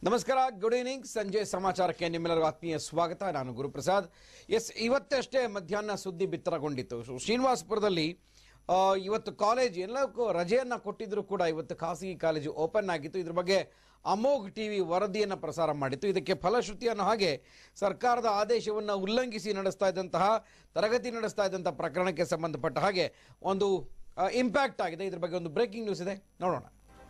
ನಮಸ್ಕಾರ good evening ಸಂಜೆ ಸಮಾಚಾರಕ್ಕೆ ನಿಮ್ಮೆಲ್ಲರಿಗೂ ಆತ್ಮೀಯ ಸ್ವಾಗತ ನಾನು ಗುರುಪ್ರಸಾದ್ ಎಸ್ ಇವತ್ತಷ್ಟೇ ಮಧ್ಯಾಹ್ನ ಸುದ್ದಿ ಬಿತ್ತರಗೊಂಡಿತ್ತು ಸೊ ಶ್ರೀನಿವಾಸಪುರದಲ್ಲಿ ಆ, ಇವತ್ತು ಕಾಲೇಜ್ ಎಲ್ಲಕ್ಕೂ ರಜೆಯನ್ನ ಕೊಟ್ಟಿದ್ರು ಕೂಡ ಇವತ್ತು ಖಾಸಗಿ ಕಾಲೇಜು ಓಪನ್ ಆಗಿತ್ತು ಇದ್ರ ಬಗ್ಗೆ ಅಮೋಘ್ ಟಿವಿ ವರದಿಯನ್ನು ಪ್ರಸಾರ ಮಾಡಿತ್ತು ಇದಕ್ಕೆ ಫಲಶ್ರುತಿ ಅನ್ನೋ ಹಾಗೆ ಸರ್ಕಾರದ ಆದೇಶವನ್ನು ಉಲ್ಲಂಘಿಸಿ ನಡೆಸ್ತಾ ಇದ್ದಂತಹ ತರಗತಿ ನಡೆಸ್ತಾ ಇದ್ದಂತಹ ಪ್ರಕರಣಕ್ಕೆ ಸಂಬಂಧಪಟ್ಟ ಹಾಗೆ ಒಂದು ಇಂಪ್ಯಾಕ್ಟ್ ಆಗಿದೆ ಇದ್ರ ಬಗ್ಗೆ ಒಂದು ಬ್ರೇಕಿಂಗ್ ನ್ಯೂಸ್ ಇದೆ ನೋಡೋಣ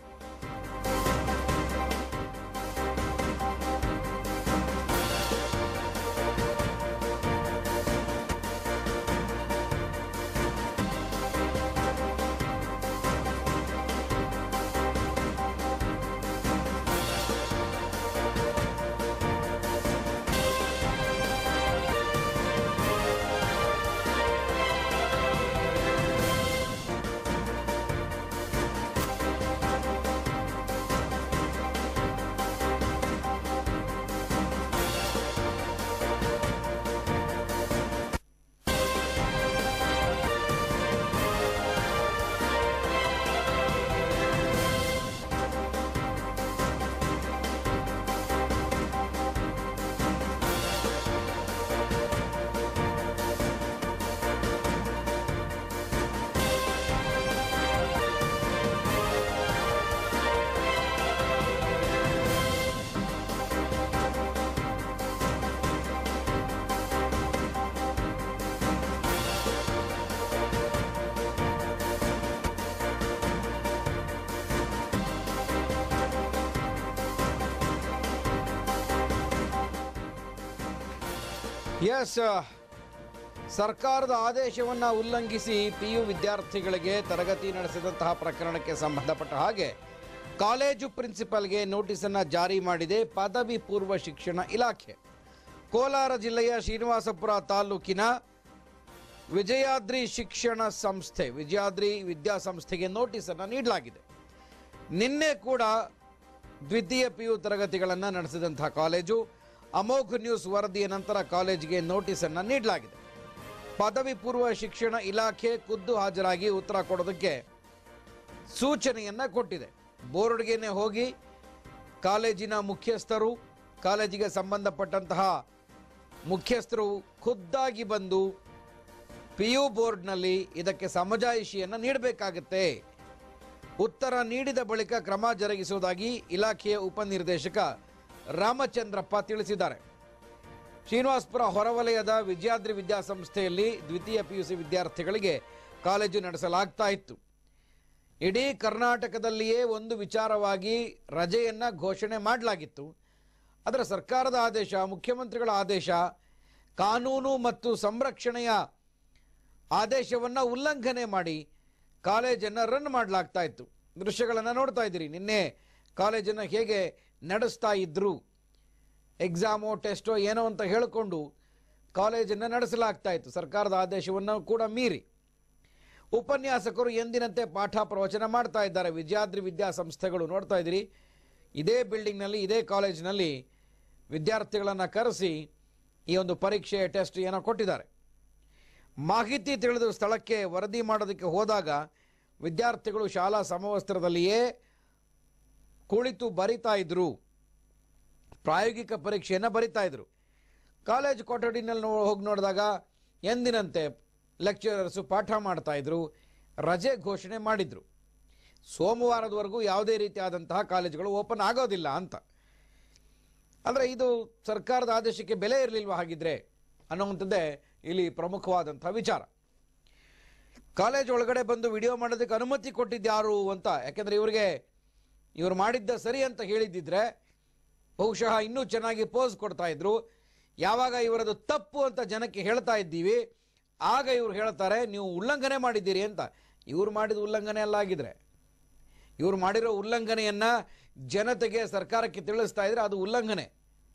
ಎಸ್ ಸರ್ಕಾರದ ಆದೇಶವನ್ನು ಉಲ್ಲಂಘಿಸಿ ಪಿ ಯು ವಿದ್ಯಾರ್ಥಿಗಳಿಗೆ ತರಗತಿ ನಡೆಸಿದಂತಹ ಪ್ರಕರಣಕ್ಕೆ ಸಂಬಂಧಪಟ್ಟ ಹಾಗೆ ಕಾಲೇಜು ಪ್ರಿನ್ಸಿಪಲ್ಗೆ ನೋಟಿಸನ್ನು ಜಾರಿ ಮಾಡಿದೆ ಪದವಿ ಪೂರ್ವ ಶಿಕ್ಷಣ ಇಲಾಖೆ ಕೋಲಾರ ಜಿಲ್ಲೆಯ ಶ್ರೀನಿವಾಸಪುರ ತಾಲೂಕಿನ ವಿಜಯಾದ್ರಿ ಶಿಕ್ಷಣ ಸಂಸ್ಥೆ ವಿಜಯಾದ್ರಿ ವಿದ್ಯಾಸಂಸ್ಥೆಗೆ ನೋಟಿಸನ್ನು ನೀಡಲಾಗಿದೆ ನಿನ್ನೆ ಕೂಡ ದ್ವಿತೀಯ ಪಿ ಯು ತರಗತಿಗಳನ್ನು ನಡೆಸಿದಂತಹ ಕಾಲೇಜು ಅಮೋಘ್ ನ್ಯೂಸ್ ವರದಿಯ ನಂತರ ಕಾಲೇಜಿಗೆ ನೋಟಿಸನ್ನು ನೀಡಲಾಗಿದೆ ಪದವಿ ಪೂರ್ವ ಶಿಕ್ಷಣ ಇಲಾಖೆ ಖುದ್ದು ಹಾಜರಾಗಿ ಉತ್ತರ ಕೊಡೋದಕ್ಕೆ ಸೂಚನೆಯನ್ನ ಕೊಟ್ಟಿದೆ ಬೋರ್ಡ್ಗೆನೆ ಹೋಗಿ ಕಾಲೇಜಿನ ಮುಖ್ಯಸ್ಥರು ಕಾಲೇಜಿಗೆ ಸಂಬಂಧಪಟ್ಟಂತಹ ಮುಖ್ಯಸ್ಥರು ಖುದ್ದಾಗಿ ಬಂದು ಪಿ ಯು ಬೋರ್ಡ್ನಲ್ಲಿ ಇದಕ್ಕೆ ಸಮಜಾಯಿಷಿಯನ್ನು ನೀಡಬೇಕಾಗುತ್ತೆ ಉತ್ತರ ನೀಡಿದ ಬಳಿಕ ಕ್ರಮ ಜರುಗಿಸುವುದಾಗಿ ಇಲಾಖೆಯ ಉಪನಿರ್ದೇಶಕ ರಾಮಚಂದ್ರಪ್ಪ ತಿಳಿಸಿದ್ದಾರೆ ಶ್ರೀನಿವಾಸಪುರ ಹೊರವಲಯದ ವಿಜಯಾದ್ರಿ ವಿದ್ಯಾಸಂಸ್ಥೆಯಲ್ಲಿ ದ್ವಿತೀಯ ಪಿಯುಸಿ ವಿದ್ಯಾರ್ಥಿಗಳಿಗೆ ಕಾಲೇಜು ನಡೆಸಲಾಗ್ತಾ ಇತ್ತು ಇಡೀ ಕರ್ನಾಟಕದಲ್ಲಿಯೇ ಒಂದು ವಿಚಾರವಾಗಿ ರಜೆಯನ್ನ ಘೋಷಣೆ ಮಾಡಲಾಗಿತ್ತು ಅದರ ಸರ್ಕಾರದ ಆದೇಶ ಮುಖ್ಯಮಂತ್ರಿಗಳ ಆದೇಶ ಕಾನೂನು ಮತ್ತು ಸಂರಕ್ಷಣೆಯ ಆದೇಶವನ್ನು ಉಲ್ಲಂಘನೆ ಮಾಡಿ ಕಾಲೇಜನ್ನು ರನ್ ಮಾಡಲಾಗ್ತಾ ಇತ್ತು ದೃಶ್ಯಗಳನ್ನು ನೋಡ್ತಾ ಇದ್ದೀರಿ ನಿನ್ನೆ ಕಾಲೇಜನ್ನು ಹೇಗೆ ನಡೆಸ್ತಾ ಇದ್ರು ಎಕ್ಸಾಮೋ ಟೆಸ್ಟೋ ಏನೋ ಅಂತ ಹೇಳಿಕೊಂಡು ಕಾಲೇಜನ್ನು ನಡೆಸಲಾಗ್ತಾ ಇತ್ತು ಸರ್ಕಾರದ ಆದೇಶವನ್ನು ಕೂಡ ಮೀರಿ ಉಪನ್ಯಾಸಕರು ಎಂದಿನಂತೆ ಪಾಠ ಪ್ರವಚನ ಮಾಡ್ತಾ ಇದ್ದಾರೆ ವಿದ್ಯಾದ್ರಿ ವಿದ್ಯಾಸಂಸ್ಥೆಗಳು ನೋಡ್ತಾ ಇದ್ದೀರಿ ಇದೇ ಬಿಲ್ಡಿಂಗ್ನಲ್ಲಿ ಇದೇ ಕಾಲೇಜಿನಲ್ಲಿ ವಿದ್ಯಾರ್ಥಿಗಳನ್ನು ಕರೆಸಿ ಈ ಒಂದು ಪರೀಕ್ಷೆ ಟೆಸ್ಟ್ ಏನೋ ಕೊಟ್ಟಿದ್ದಾರೆ ಮಾಹಿತಿ ತಿಳಿದು ಸ್ಥಳಕ್ಕೆ ವರದಿ ಮಾಡೋದಕ್ಕೆ ಹೋದಾಗ ವಿದ್ಯಾರ್ಥಿಗಳು ಶಾಲಾ ಸಮವಸ್ತ್ರದಲ್ಲಿಯೇ ಕುಳಿತು ಬರಿತಾ ಇದ್ರು ಪ್ರಾಯೋಗಿಕ ಪರೀಕ್ಷೆಯನ್ನು ಬರಿತಾ ಇದ್ರು ಕಾಲೇಜ್ ಕೊಠಡಿನಲ್ಲಿ ನೋ ಹೋಗಿ ನೋಡಿದಾಗ ಎಂದಿನಂತೆ ಲೆಕ್ಚರರ್ಸು ಪಾಠ ಮಾಡ್ತಾ ಇದ್ರು ರಜೆ ಘೋಷಣೆ ಮಾಡಿದ್ರು ಸೋಮವಾರದವರೆಗೂ ಯಾವುದೇ ರೀತಿಯಾದಂತಹ ಕಾಲೇಜುಗಳು ಓಪನ್ ಆಗೋದಿಲ್ಲ ಅಂತ ಅಂದರೆ ಇದು ಸರ್ಕಾರದ ಆದೇಶಕ್ಕೆ ಬೆಲೆ ಇರಲಿಲ್ವಾ ಹಾಗಿದ್ರೆ ಅನ್ನುವಂಥದ್ದೇ ಇಲ್ಲಿ ಪ್ರಮುಖವಾದಂಥ ವಿಚಾರ ಕಾಲೇಜ್ ಒಳಗಡೆ ಬಂದು ವಿಡಿಯೋ ಮಾಡೋದಕ್ಕೆ ಅನುಮತಿ ಕೊಟ್ಟಿದ್ಯಾರು ಅಂತ ಯಾಕೆಂದರೆ ಇವರಿಗೆ ಇವರು ಮಾಡಿದ್ದ ಸರಿ ಅಂತ ಹೇಳಿದ್ದಿದ್ರೆ ಬಹುಶಃ ಇನ್ನೂ ಚೆನ್ನಾಗಿ ಪೋಸ್ ಕೊಡ್ತಾ ಇದ್ರು ಯಾವಾಗ ಇವರದು ತಪ್ಪು ಅಂತ ಜನಕ್ಕೆ ಹೇಳ್ತಾ ಇದ್ದೀವಿ ಆಗ ಇವ್ರು ಹೇಳ್ತಾರೆ ನೀವು ಉಲ್ಲಂಘನೆ ಮಾಡಿದ್ದೀರಿ ಅಂತ ಇವ್ರು ಮಾಡಿದ ಉಲ್ಲಂಘನೆ ಅಲ್ಲ ಆಗಿದ್ರೆ ಇವ್ರು ಮಾಡಿರೋ ಉಲ್ಲಂಘನೆಯನ್ನ ಜನತೆಗೆ ಸರ್ಕಾರಕ್ಕೆ ತಿಳಿಸ್ತಾ ಇದ್ರೆ ಅದು ಉಲ್ಲಂಘನೆ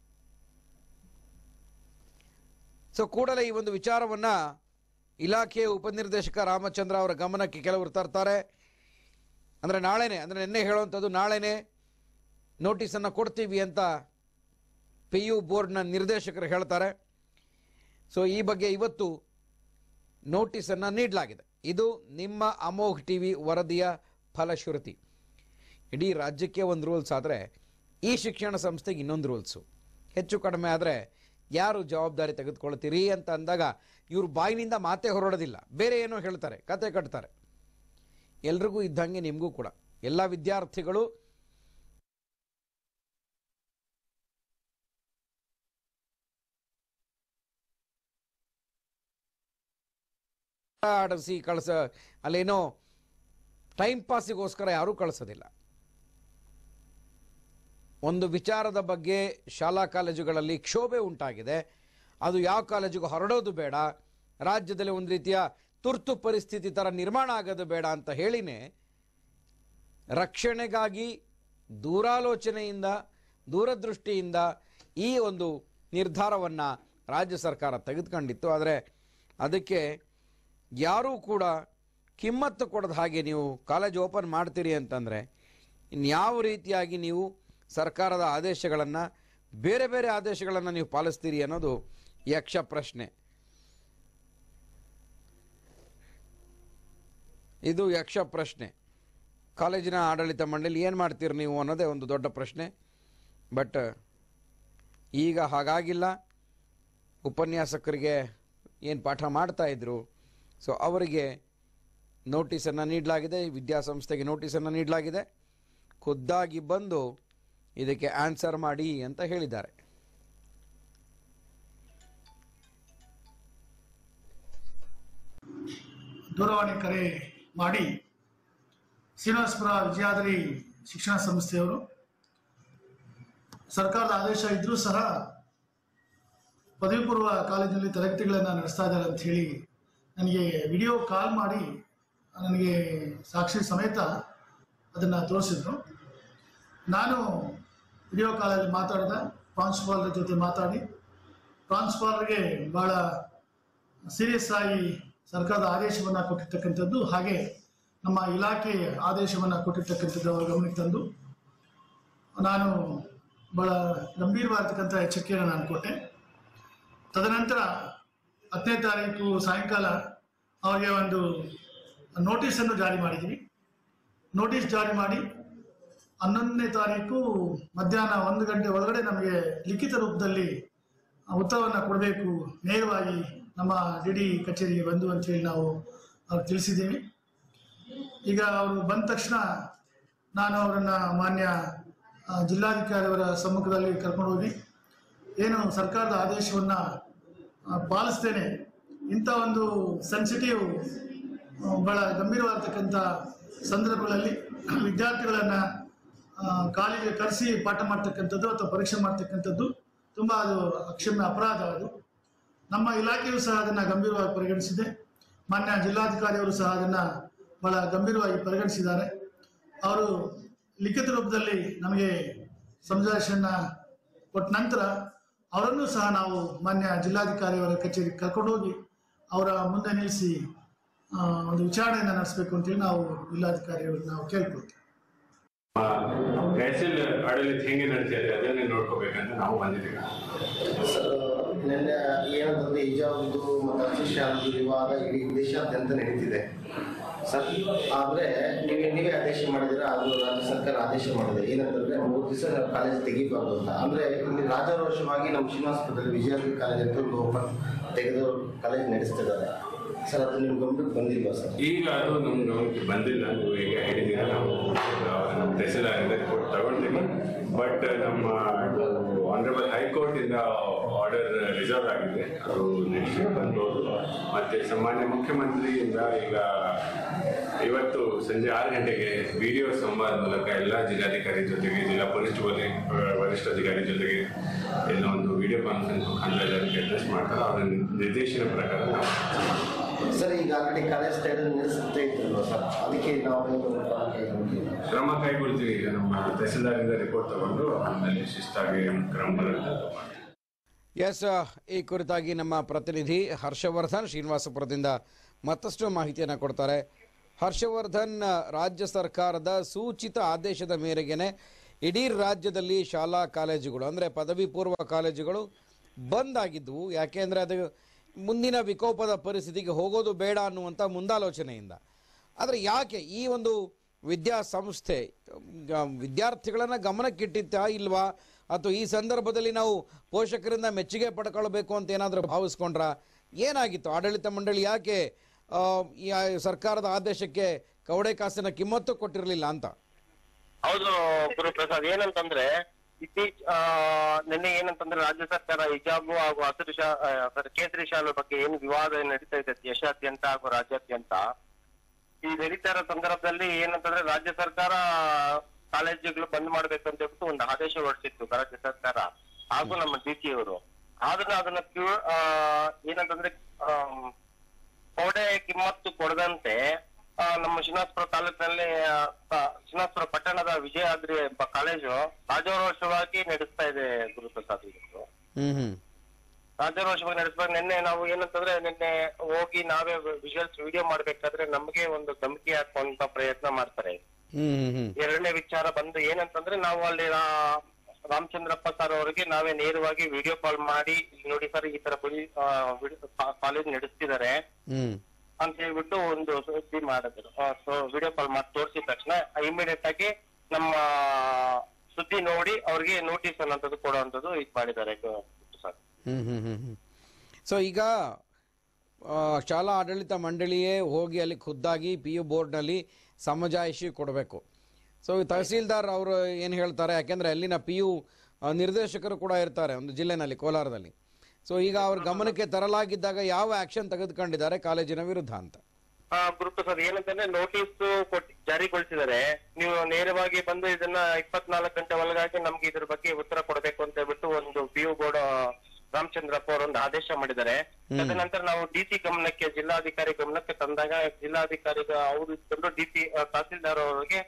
ಸೊ ಕೂಡಲೇ ಈ ಒಂದು ವಿಚಾರವನ್ನ ಇಲಾಖೆಯ ಉಪನಿರ್ದೇಶಕ ರಾಮಚಂದ್ರ ಅವರ ಗಮನಕ್ಕೆ ಕೆಲವರು ತರ್ತಾರೆ ಅಂದರೆ ನಾಳೆನೆ ಅಂದರೆ ನಿನ್ನೆ ಹೇಳುವಂಥದ್ದು ನಾಳೆನೆ ನೋಟಿಸನ್ನು ಕೊಡ್ತೀವಿ ಅಂತ ಪಿ ಯು ಬೋರ್ಡ್ನ ನಿರ್ದೇಶಕರು ಹೇಳ್ತಾರೆ ಸೊ ಈ ಬಗ್ಗೆ ಇವತ್ತು ನೋಟಿಸನ್ನು ನೀಡಲಾಗಿದೆ ಇದು ನಿಮ್ಮ ಅಮೋಘ್ ಟಿ ವಿ ವರದಿಯ ಫಲಶ್ರುತಿ ಇಡೀ ರಾಜ್ಯಕ್ಕೆ ಒಂದು ರೂಲ್ಸ್ ಆದರೆ ಈ ಶಿಕ್ಷಣ ಸಂಸ್ಥೆಗೆ ಇನ್ನೊಂದು ರೂಲ್ಸು ಹೆಚ್ಚು ಕಡಿಮೆ ಆದರೆ ಯಾರು ಜವಾಬ್ದಾರಿ ತೆಗೆದುಕೊಳ್ತೀರಿ ಅಂತ ಅಂದಾಗ ಇವ್ರ ಬಾಯಿನಿಂದ ಮಾತೇ ಹೊರಡೋದಿಲ್ಲ ಬೇರೆ ಏನೋ ಹೇಳ್ತಾರೆ ಕತೆ ಕಟ್ತಾರೆ ಎಲ್ರಿಗೂ ಇದ್ದಂಗೆ ನಿಮಗೂ ಕೂಡ ಎಲ್ಲ ವಿದ್ಯಾರ್ಥಿಗಳು ಆಡಿಸಿ ಕಳಿಸ ಅಲ್ಲೇನೋ ಟೈಮ್ ಪಾಸಿಗೋಸ್ಕರ ಯಾರೂ ಕಳಿಸೋದಿಲ್ಲ ಒಂದು ವಿಚಾರದ ಬಗ್ಗೆ ಶಾಲಾ ಕಾಲೇಜುಗಳಲ್ಲಿ ಕ್ಷೋಭೆ ಉಂಟಾಗಿದೆ ಅದು ಯಾವ ಕಾಲೇಜಿಗೂ ಹೊರಡೋದು ಬೇಡ ರಾಜ್ಯದಲ್ಲಿ ಒಂದು ರೀತಿಯ ತುರ್ತು ಪರಿಸ್ಥಿತಿ ಥರ ನಿರ್ಮಾಣ ಆಗೋದು ಬೇಡ ಅಂತ ಹೇಳಿನೇ ರಕ್ಷಣೆಗಾಗಿ ದೂರಾಲೋಚನೆಯಿಂದ ದೂರದೃಷ್ಟಿಯಿಂದ ಈ ಒಂದು ನಿರ್ಧಾರವನ್ನು ರಾಜ್ಯ ಸರ್ಕಾರ ತೆಗೆದುಕೊಂಡಿತ್ತು ಆದರೆ ಅದಕ್ಕೆ ಯಾರೂ ಕೂಡ ಕಿಮ್ಮತ್ತು ಕೊಡದ ಹಾಗೆ ನೀವು ಕಾಲೇಜ್ ಓಪನ್ ಮಾಡ್ತೀರಿ ಅಂತಂದರೆ ಇನ್ಯಾವ ರೀತಿಯಾಗಿ ನೀವು ಸರ್ಕಾರದ ಆದೇಶಗಳನ್ನು ಬೇರೆ ಬೇರೆ ಆದೇಶಗಳನ್ನು ನೀವು ಪಾಲಿಸ್ತೀರಿ ಅನ್ನೋದು ಯಕ್ಷ ಪ್ರಶ್ನೆ ಇದು ಯಕ್ಷ ಪ್ರಶ್ನೆ ಕಾಲೇಜಿನ ಆಡಳಿತ ಮಂಡಳಿ ಏನು ಮಾಡ್ತೀರಿ ನೀವು ಅನ್ನೋದೇ ಒಂದು ದೊಡ್ಡ ಪ್ರಶ್ನೆ ಬಟ್ ಈಗ ಹಾಗಾಗಿಲ್ಲ ಉಪನ್ಯಾಸಕರಿಗೆ ಏನು ಪಾಠ ಮಾಡ್ತಾ ಇದ್ರು ಸೊ ಅವರಿಗೆ ನೋಟಿಸನ್ನು ನೀಡಲಾಗಿದೆ ವಿದ್ಯಾಸಂಸ್ಥೆಗೆ ನೋಟಿಸನ್ನು ನೀಡಲಾಗಿದೆ ಖುದ್ದಾಗಿ ಬಂದು ಇದಕ್ಕೆ ಆನ್ಸರ್ ಮಾಡಿ ಅಂತ ಹೇಳಿದ್ದಾರೆ ದೂರವಾಣಿ ಕರೆ ಮಾಡಿ ಶ್ರೀನಿವಾಸಪುರ ವಿಜಯಾದ್ರಿ ಶಿಕ್ಷಣ ಸಂಸ್ಥೆಯವರು ಸರ್ಕಾರದ ಆದೇಶ ಇದ್ರೂ ಸಹ ಪದವಿ ಪೂರ್ವ ಕಾಲೇಜಿನಲ್ಲಿ ತರಗತಿಗಳನ್ನು ನಡೆಸ್ತಾ ಇದ್ದಾರೆ ಅಂತ ಹೇಳಿ ನನಗೆ ವಿಡಿಯೋ ಕಾಲ್ ಮಾಡಿ ನನಗೆ ಸಾಕ್ಷಿ ಸಮೇತ ಅದನ್ನು ತೋರಿಸಿದ್ರು ನಾನು ವಿಡಿಯೋ ಕಾಲಲ್ಲಿ ಮಾತಾಡಿದ ಪ್ರಾಂಶುಪಾಲರ ಜೊತೆ ಮಾತಾಡಿ ಪ್ರಾಂಶುಪಾಲರಿಗೆ ಭಾಳ ಸೀರಿಯಸ್ ಆಗಿ ಸರ್ಕಾರದ ಆದೇಶವನ್ನು ಕೊಟ್ಟಿರ್ತಕ್ಕಂಥದ್ದು ಹಾಗೆ ನಮ್ಮ ಇಲಾಖೆ ಆದೇಶವನ್ನು ಕೊಟ್ಟಿರ್ತಕ್ಕಂಥದ್ದು ಅವರ ಗಮನಕ್ಕೆ ತಂದು ನಾನು ಬಹಳ ಗಂಭೀರವಾಗಿರ್ತಕ್ಕಂಥ ಎಚ್ಚರಿಕೆಯನ್ನು ನಾನು ಕೊಟ್ಟೆ ತದನಂತರ ಹತ್ತನೇ ತಾರೀಕು ಸಾಯಂಕಾಲ ಅವರಿಗೆ ಒಂದು ನೋಟಿಸನ್ನು ಜಾರಿ ಮಾಡಿದ್ವಿ ನೋಟಿಸ್ ಜಾರಿ ಮಾಡಿ ಹನ್ನೊಂದನೇ ತಾರೀಕು ಮಧ್ಯಾಹ್ನ ಒಂದು ಗಂಟೆ ಒಳಗಡೆ ನಮಗೆ ಲಿಖಿತ ರೂಪದಲ್ಲಿ ಉತ್ತರವನ್ನು ಕೊಡಬೇಕು ನೇರವಾಗಿ ನಮ್ಮ ಡಿ ಡಿ ಕಚೇರಿಗೆ ಬಂದು ಅಂತೇಳಿ ನಾವು ಅವ್ರಿಗೆ ತಿಳಿಸಿದ್ದೀವಿ ಈಗ ಅವರು ಬಂದ ತಕ್ಷಣ ನಾನು ಅವರನ್ನು ಮಾನ್ಯ ಆ, ಜಿಲ್ಲಾಧಿಕಾರಿಯವರ ಸಮ್ಮುಖದಲ್ಲಿ ಕರ್ಕೊಂಡು ಹೋಗಿ ಏನು ಸರ್ಕಾರದ ಆದೇಶವನ್ನು ಪಾಲಿಸ್ತೇನೆ ಇಂಥ ಒಂದು ಸೆನ್ಸಿಟಿವ್ ಬಹಳ ಗಂಭೀರವಾಗಿರ್ತಕ್ಕಂಥ ಸಂದರ್ಭಗಳಲ್ಲಿ ವಿದ್ಯಾರ್ಥಿಗಳನ್ನು ಕಾಲಿಗೆ ಕರೆಸಿ ಪಾಠ ಮಾಡ್ತಕ್ಕಂಥದ್ದು ಅಥವಾ ಪರೀಕ್ಷೆ ಮಾಡ್ತಕ್ಕಂಥದ್ದು ತುಂಬ ಅದು ಅಕ್ಷಮ್ಯ ಅಪರಾಧ ಅದು ನಮ್ಮ ಇಲಾಖೆಯು ಸಹ ಅದನ್ನು ಗಂಭೀರವಾಗಿ ಪರಿಗಣಿಸಿದೆ ಮಾನ್ಯ ಜಿಲ್ಲಾಧಿಕಾರಿಯವರು ಸಹ ಅದನ್ನು ಬಹಳ ಗಂಭೀರವಾಗಿ ಪರಿಗಣಿಸಿದ್ದಾರೆ ಅವರು ಲಿಖಿತ ರೂಪದಲ್ಲಿ ನಮಗೆ ಸಂದೇಶನ ಕೊಟ್ಟ ನಂತರ ಅವರನ್ನು ಸಹ ನಾವು ಮಾನ್ಯ ಜಿಲ್ಲಾಧಿಕಾರಿಯವರ ಕಚೇರಿಗೆ ಕರ್ಕೊಂಡು ಹೋಗಿ ಅವರ ಮುಂದೆ ನಿಲ್ಲಿಸಿ ಆ, ಒಂದು ವಿಚಾರಣೆಯನ್ನು ನಡೆಸಬೇಕು ಅಂತೇಳಿ ನಾವು ಜಿಲ್ಲಾಧಿಕಾರಿಯವರು ನಾವು ಕೇಳ್ಕೊಳ್ತೀವಿ ತಹಸೀಲ್ ಆಡಳಿತ ಹೆಂಗೆ ನಡೀತಿದೆ ಅದನ್ನೇ ನೋಡ್ಕೋಬೇಕಂತ ನಾವು ಬಂದಿದ್ದೀವಿ ಸರ್ ನಿನ್ನೆ ಏನಂತಂದ್ರೆ ಹಿಜಾಬ್ದು ಮತ್ತು ಅಕ್ಷಿಶಾಲದ ವಿವಾದ ಇಡೀ ದೇಶಾದ್ಯಂತ ನಡೀತಿದೆ ಸರ್ ಆದರೆ ನೀವು ನೀವೇ ಆದೇಶ ಮಾಡಿದ್ರೆ ಅದು ರಾಜ್ಯ ಸರ್ಕಾರ ಆದೇಶ ಮಾಡಿದೆ ಏನಂತಂದ್ರೆ ಮೂರು ದಿವಸ ಕಾಲೇಜ್ ತೆಗಿಬಾರ್ದು ಅಂತ ಅಂದ್ರೆ ಇಲ್ಲಿ ರಾಜಾರೋಷವಾಗಿ ನಮ್ಮ ಶ್ರೀನಿವಾಸಪುರದಲ್ಲಿ ವಿಜಯಾದ್ರಿ ಕಾಲೇಜ್ ಅಂತ ಒಂದು ಓಪನ್ ತೆಗೆದು ಕಾಲೇಜ್ ನಡೆಸ್ತಿದ್ದಾರೆ ಸರ್ ಅದು ನಿಮ್ಮ ಗಮನಕ್ಕೆ ಬಂದಿಲ್ವಾ ಸರ್ ಈಗ ಅದು ನಮ್ಮ ಗಮನಕ್ಕೆ ಬಂದಿಲ್ಲ ನೀವು ಈಗ ಹೇಳಿದ್ದೀರ ನಾವು ನಮ್ಮ ತಹಸೀಲ್ದಾರಿಂದ ರಿಪೋರ್ಟ್ ತಗೊಂಡಿದ್ದೀವಿ ಬಟ್ ನಮ್ಮ ಆನರಬಲ್ ಹೈಕೋರ್ಟ್ ಇಂದ ಆರ್ಡರ್ ರಿಸರ್ವ್ ಆಗಿದೆ ಅದು ನೆಕ್ಸ್ಟ್ ಬಂದೋದು ಮತ್ತೆ ಸನ್ಮಾನ್ಯ ಮುಖ್ಯಮಂತ್ರಿಯಿಂದ ಈಗ ಇವತ್ತು ಸಂಜೆ ಆರು ಗಂಟೆಗೆ ವಿಡಿಯೋ ಸಂವಾದ ಮೂಲಕ ಎಲ್ಲ ಜಿಲ್ಲಾಧಿಕಾರಿ ಜೊತೆಗೆ ಜಿಲ್ಲಾ ಪೊಲೀಸ್ ವಲಿ ವರಿಷ್ಠಾಧಿಕಾರಿ ಜೊತೆಗೆ ಎಲ್ಲ ಒಂದು ವಿಡಿಯೋ ಕಾನ್ಫರೆನ್ಸ್ ಮುಖಾಂತರ ಎಲ್ಲರಿಗೆ ಅಡ್ರೆಸ್ ಮಾಡ್ತಾರೆ ಅವರ ನಿರ್ದೇಶನ ಪ್ರಕಾರ ನಾವು ಕೆಲಸ ಮಾಡ್ತೀವಿ. ಸರ್ ಈಗ ಆಲ್ರೆಡಿ ಕಾಲೇಜ್ ಸೈಡ್ ನಿಲ್ಲಿಸುತ್ತೆ ಇತ್ತಲ್ವಾ ಸರ್ ಅದಕ್ಕೆ ನಾವು ಏನು ಕ್ರಮ ಕೈಗೊಂಡಿಲ್ಲ. ಕ್ರಮ ಕೈಗೊಳ್ತೀವಿ ಈಗ ನಮ್ಮ ತಹಸೀಲ್ದಾರಿಂದ ರಿಪೋರ್ಟ್ ತಗೊಂಡು ಆಮೇಲೆ ಶಿಸ್ತಾಗಿ ಕ್ರಮ ಬರುತ್ತೆ ಎಸ್ ಈ ಕುರಿತಾಗಿ ನಮ್ಮ ಪ್ರತಿನಿಧಿ ಹರ್ಷವರ್ಧನ್ ಶ್ರೀನಿವಾಸಪುರದಿಂದ ಮತ್ತಷ್ಟು ಮಾಹಿತಿಯನ್ನು ಕೊಡ್ತಾರೆ ಹರ್ಷವರ್ಧನ್ ರಾಜ್ಯ ಸರ್ಕಾರದ ಸೂಚಿತ ಆದೇಶದ ಮೇರೆಗೆನೆ ಇಡೀ ರಾಜ್ಯದಲ್ಲಿ ಶಾಲಾ ಕಾಲೇಜುಗಳು ಅಂದರೆ ಪದವಿ ಪೂರ್ವ ಕಾಲೇಜುಗಳು ಬಂದ್ ಆಗಿದ್ವು ಯಾಕೆಂದರೆ ಅದು ಮುಂದಿನ ವಿಕೋಪದ ಪರಿಸ್ಥಿತಿಗೆ ಹೋಗೋದು ಬೇಡ ಅನ್ನುವಂಥ ಮುಂದಾಲೋಚನೆಯಿಂದ ಆದರೆ ಯಾಕೆ ಈ ಒಂದು ವಿದ್ಯಾಸಂಸ್ಥೆ ಗ- ವಿದ್ಯಾರ್ಥಿಗಳನ್ನ ಗಮನಕ್ಕಿಟ್ಟಿತ್ತಾ ಇಲ್ವಾ ಅಥವಾ ಈ ಸಂದರ್ಭದಲ್ಲಿ ನಾವು ಪೋಷಕರಿಂದ ಮೆಚ್ಚುಗೆ ಪಡ್ಕೊಳ್ಬೇಕು ಅಂತ ಏನಾದರೂ ಭಾವಿಸ್ಕೊಂಡ್ರ ಏನಾಗಿತ್ತು ಆಡಳಿತ ಮಂಡಳಿ ಯಾಕೆ ಆ, ಈ ಆ ಸರ್ಕಾರದ ಆದೇಶಕ್ಕೆ ಕವಡೆ ಕಾಸಿನ ಕಿಮ್ಮತ್ತು ಕೊಟ್ಟಿರಲಿಲ್ಲ ಅಂತ ಹೌದು ಗುರುಪ್ರಸಾದ್ ಏನಂತಂದ್ರೆ ಇತ್ತೀಚ ಆ, ನಿನ್ನೆ ಏನಂತಂದ್ರೆ ರಾಜ್ಯ ಸರ್ಕಾರ ಹಿಜಾಬು ಹಾಗೂ ಹಸಿರು ಶಾ ಆ, sorry, ಕೇಸರಿ ಶಾಲು ಬಗ್ಗೆ ಏನು ವಿವಾದ ನಡೀತಾ ಇದೆ ದೇಶಾದ್ಯಂತ ಹಾಗೂ ರಾಜ್ಯಾದ್ಯಂತ ಈ ನಡೀತಾ ಇರೋ ಸಂದರ್ಭದಲ್ಲಿ ಏನಂತಂದ್ರೆ ರಾಜ್ಯ ಸರ್ಕಾರ ಕಾಲೇಜುಗಳು ಬಂದ್ ಮಾಡ್ಬೇಕು ಅಂತ ಹೇಳ್ಬಿಟ್ಟು ಒಂದು ಆದೇಶ ಹೊರಡಿಸಿತ್ತು ರಾಜ್ಯ ಸರ್ಕಾರ ಹಾಗೂ ನಮ್ಮ ಡಿ ಸಿ ಅವರು ಆದ್ರೆ ಅದನ್ನ ಕ್ಯೂ- ಆ, ಏನಂತಂದ್ರೆ ಆಮ್, ಕೋಡೆ ಕಿಮ್ಮತ್ತು ಕೊಡದಂತೆ ಆ, ನಮ್ಮ ಶ್ರೀನಿವಾಸಪುರ ತಾಲೂಕಿನಲ್ಲಿ ಆ, ಪ- ಶ್ರೀನಿವಾಸಪುರ ಪಟ್ಟಣದ ವಿಜಯಾದ್ರಿ ಎಂಬ ಕಾಲೇಜು ರಾಜಾರೋಷವಾಗಿ ನಡೆಸ್ತಾ ಇದೆ ಗುರುಪ್ರಸಾದ್ ಇವತ್ತು ಹ್ಮ್ ಹ್ಮ್ ರಾಜಾರೋಷವಾಗಿ ನಡೆಸುವಾಗ ನಿನ್ನೆ ನಾವು ಏನಂತಂದ್ರೆ ನಿನ್ನೆ ಹೋಗಿ ನಾವೇ ವಿಜುವಲ್ಸ್ ವಿಡಿಯೋ ಮಾಡ್ಬೇಕಾದ್ರೆ ನಮಗೆ ಒಂದು ಧಮಕಿ ಹಾಕುವಂತ ಪ್ರಯತ್ನ ಮಾಡ್ತಾರೆ ಹ್ಮ್ ಹ್ಮ್ ಹ್ಮ್ ಎರಡನೇ ವಿಚಾರ ಬಂದು ಏನಂತಂದ್ರೆ ನಾವು ಅಲ್ಲಿ ರಾ- ರಾಮಚಂದ್ರಪ್ಪ ಸರ್ ಅವರಿಗೆ ನಾವೇ ನೇರವಾಗಿ ವಿಡಿಯೋ ಕಾಲ್ ಮಾಡಿ ಇಲ್ಲಿ ನೋಡಿ ಸರ್ ಈ ತರ ಕಾಲೇಜ್ ನಡೆಸ್ತಿದ್ದಾರೆ ಹ್ಮ್ ಅಂತ ಹೇಳ್ಬಿಟ್ಟು ಒಂದು ಸುದ್ದಿ ಮಾಡಿದ್ರು ಸೊ ವಿಡಿಯೋ ಕಾಲ್ ಮಾಡಿ ತೋರಿಸಿದ ತಕ್ಷಣ ಇಮಿಡಿಯೇಟ್ ಆಗಿ ನಮ್ಮ ಸುದ್ದಿ ನೋಡಿ ಅವ್ರಿಗೆ ನೋಟಿಸ್ ಅನ್ನೋಂಥದ್ದು ಕೊಡುವಂಥದ್ದು ಇದು ಮಾಡಿದ್ದಾರೆ ಸರ್ ಹ್ಮ್ ಹ್ಮ್ ಹ್ಮ್ ಹ್ಮ್ ಸೊ ಈಗ ಆ, ಶಾಲಾ ಆಡಳಿತ ಮಂಡಳಿಯೇ ಹೋಗಿ ಅಲ್ಲಿ ಖುದ್ದಾಗಿ ಪಿ ಯು ಬೋರ್ಡ್ನಲ್ಲಿ ಸಮಜಾಯಿಷಿ ಕೊಡಬೇಕು ಸೊ ಈ ತಹಸೀಲ್ದಾರ್ ಅವರು ಏನು ಹೇಳ್ತಾರೆ ಯಾಕೆಂದರೆ ಅಲ್ಲಿನ ಪಿ ಯು ನಿರ್ದೇಶಕರು ಕೂಡ ಇರ್ತಾರೆ ಒಂದು ಜಿಲ್ಲೆನಲ್ಲಿ ಕೋಲಾರದಲ್ಲಿ ಸೊ ಈಗ ಅವ್ರ ಗಮನಕ್ಕೆ ತರಲಾಗಿದ್ದಾಗ ಯಾವ ಆ್ಯಕ್ಷನ್ ತೆಗೆದುಕೊಂಡಿದ್ದಾರೆ ಕಾಲೇಜಿನ ವಿರುದ್ಧ ಅಂತ ಆ ಗುರುಪ್ರಸಾದ್ ಏನಂತಂದ್ರೆ ನೋಟಿಸ್ ಕೊಟ್ಟು ಜಾರಿಗೊಳಿಸಿದ್ದಾರೆ ನೀವು ನೇರವಾಗಿ ಬಂದು ಇದನ್ನ ಇಪ್ಪತ್ನಾಲ್ಕು ಗಂಟೆ ಒಳಗಾಗಿ ನಮ್ಗೆ ಇದ್ರ ಬಗ್ಗೆ ಉತ್ತರ ಕೊಡಬೇಕು ಅಂತ ಹೇಳ್ಬಿಟ್ಟು ಒಂದು ಪಿ ಯು ಬೋರ್ಡ್ ರಾಮಚಂದ್ರಪ್ಪ ಅವರು ಒಂದು ಆದೇಶ ಮಾಡಿದ್ದಾರೆ ತದನಂತರ ನಾವು ಡಿ ಸಿ ಗಮನಕ್ಕೆ ಜಿಲ್ಲಾಧಿಕಾರಿ ಗಮನಕ್ಕೆ ತಂದಾಗ ಜಿಲ್ಲಾಧಿಕಾರಿ ಅವರು ಇಟ್ಕೊಂಡು ಡಿ ಸಿ ತಹಸೀಲ್ದಾರ್ ಅವರಿಗೆ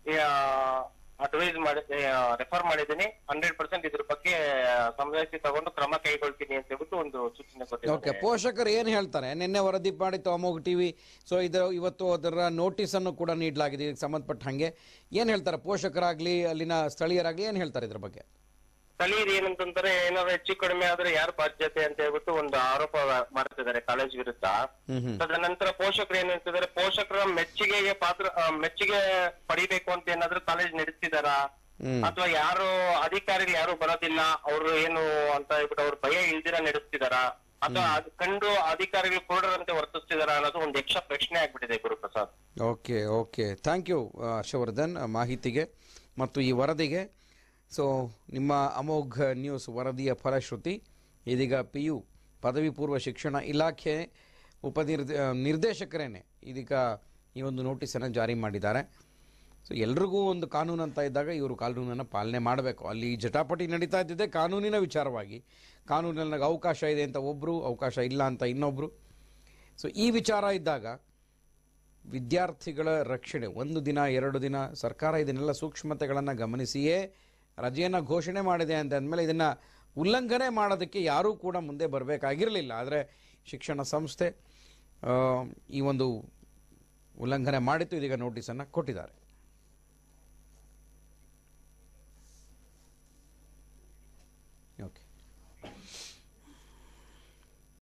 ಅಡ್ವೈಸ್ ಮಾಡಿ ರೆಫರ್ ಮಾಡಿದ್ದೀನಿ ಹಂಡ್ರೆಡ್ ಪರ್ಸೆಂಟ್ ಇದ್ರ ಬಗ್ಗೆ ಸಂಜಾಯಿಸಿ ತಗೊಂಡು ಕ್ರಮ ಕೈಗೊಳ್ತೀನಿ ಅಂತ ಹೇಳ್ಬಿಟ್ಟು ಒಂದು ಸೂಚನೆ ಓಕೆ ಕೊಟ್ಟಿದ್ದಾರೆ ಪೋಷಕರು ಏನು ಹೇಳ್ತಾರೆ ನಿನ್ನೆ ವರದಿ ಮಾಡಿತ್ತು ಅಮೋಘ್ ಟಿ ವಿ ಸೊ ಇದು ಇವತ್ತು ಅದರ ನೋಟಿಸನ್ನು ಕೂಡ ನೀಡಲಾಗಿದೆ ಇದಕ್ಕೆ ಸಂಬಂಧಪಟ್ಟ ಹಾಗೆ ಏನು ಹೇಳ್ತಾರೆ ಪೋಷಕರಾಗಲಿ ಅಲ್ಲಿನ ಸ್ಥಳೀಯರಾಗಲಿ ಏನು ಹೇಳ್ತಾರೆ ಇದ್ರ ಬಗ್ಗೆ ಸ್ಥಳೀಯರು ಏನಂತಂದ್ರೆ ಏನಾದ್ರು ಹೆಚ್ಚು ಕಡಿಮೆ ಆದ್ರೆ ಯಾರು ಬಾಧ್ಯತೆ ಅಂತ ಹೇಳ್ಬಿಟ್ಟು ಒಂದು ಆರೋಪ ಮಾಡ್ತಿದ್ದಾರೆ ಕಾಲೇಜ್ ವಿರುದ್ಧ ಹ್ಮ್ ಹ್ಮ್ ತದನಂತರ ಪೋಷಕರು ಏನ್ ಹೇಳ್ತಿದ್ದಾರೆ ಪೋಷಕರ ಮೆಚ್ಚುಗೆಗೆ ಪಾತ್ರ ಆ, ಮೆಚ್ಚುಗೆ ಪಡಿಬೇಕು ಅಂತ ಏನಾದ್ರು ಕಾಲೇಜ್ ನಡೆಸ್ತಿದಾರಾ ಹ್ಮ್ ಅಥವಾ ಯಾರು ಅಧಿಕಾರಿಗಳು ಯಾರು ಬರೋದಿಲ್ಲ ಅವರು ಏನು ಅಂತ ಹೇಳ್ಬಿಟ್ಟು ಅವ್ರ ಭಯ ಇಲ್ದಿರ ನಡೆಸ್ತಿದಾರ ಅಥವಾ ಅದ್ ಕಂಡು ಅಧಿಕಾರಿಗಳು ಕುರುಡರಂತೆ ವರ್ತಿಸ್ತಿದಾರ ಅನ್ನೋದು ಒಂದು ಯಕ್ಷ ಪ್ರಶ್ನೆ ಆಗ್ಬಿಟ್ಟಿದೆ Guruprasad okay okay thank you Harshavardhan ಆ, ಮಾಹಿತಿಗೆ ಮತ್ತು ಈ ವರದಿಗೆ ಸೊ ನಿಮ್ಮ ಅಮೋಘ್ ನ್ಯೂಸ್ ವರದಿಯ ಫಲಶ್ರುತಿ ಇದೀಗ ಪಿ ಯು ಪದವಿ ಪೂರ್ವ ಶಿಕ್ಷಣ ಇಲಾಖೆ ಉಪನಿರ್ದ ಆ, ನಿರ್ದೇಶಕರೇನೆ ಇದೀಗ ಈ ಒಂದು ನೋಟಿಸನ್ನು ಜಾರಿ ಮಾಡಿದ್ದಾರೆ ಸೊ ಎಲ್ರಿಗೂ ಒಂದು ಕಾನೂನು ಅಂತ ಇದ್ದಾಗ ಇವರು ಕಾನೂನನ್ನು ಪಾಲನೆ ಮಾಡಬೇಕು ಅಲ್ಲಿ ಜಟಾಪಟಿ ನಡೀತಾ ಇದ್ದಿದ್ದೆ ಕಾನೂನಿನ ವಿಚಾರವಾಗಿ ಕಾನೂನಲ್ಲಿ ನನಗೆ ಅವಕಾಶ ಇದೆ ಅಂತ ಒಬ್ಬರು ಅವಕಾಶ ಇಲ್ಲ ಅಂತ ಇನ್ನೊಬ್ಬರು ಸೊ ಈ ವಿಚಾರ ಇದ್ದಾಗ ವಿದ್ಯಾರ್ಥಿಗಳ ರಕ್ಷಣೆ ಒಂದು ದಿನ ಎರಡು ದಿನ ಸರ್ಕಾರ ಇದನ್ನೆಲ್ಲ ಸೂಕ್ಷ್ಮತೆಗಳನ್ನು ಗಮನಿಸಿಯೇ ರಜೆಯನ್ನು ಘೋಷಣೆ ಮಾಡಿದೆ ಅಂತ ಅಂದಮೇಲೆ ಇದನ್ನು ಉಲ್ಲಂಘನೆ ಮಾಡೋದಕ್ಕೆ ಯಾರೂ ಕೂಡ ಮುಂದೆ ಬರಬೇಕಾಗಿರಲಿಲ್ಲ ಆದರೆ ಶಿಕ್ಷಣ ಸಂಸ್ಥೆ ಆ, ಈ ಒಂದು ಉಲ್ಲಂಘನೆ ಮಾಡಿತ್ತು ಇದೀಗ ನೋಟಿಸನ್ನು ಕೊಟ್ಟಿದ್ದಾರೆ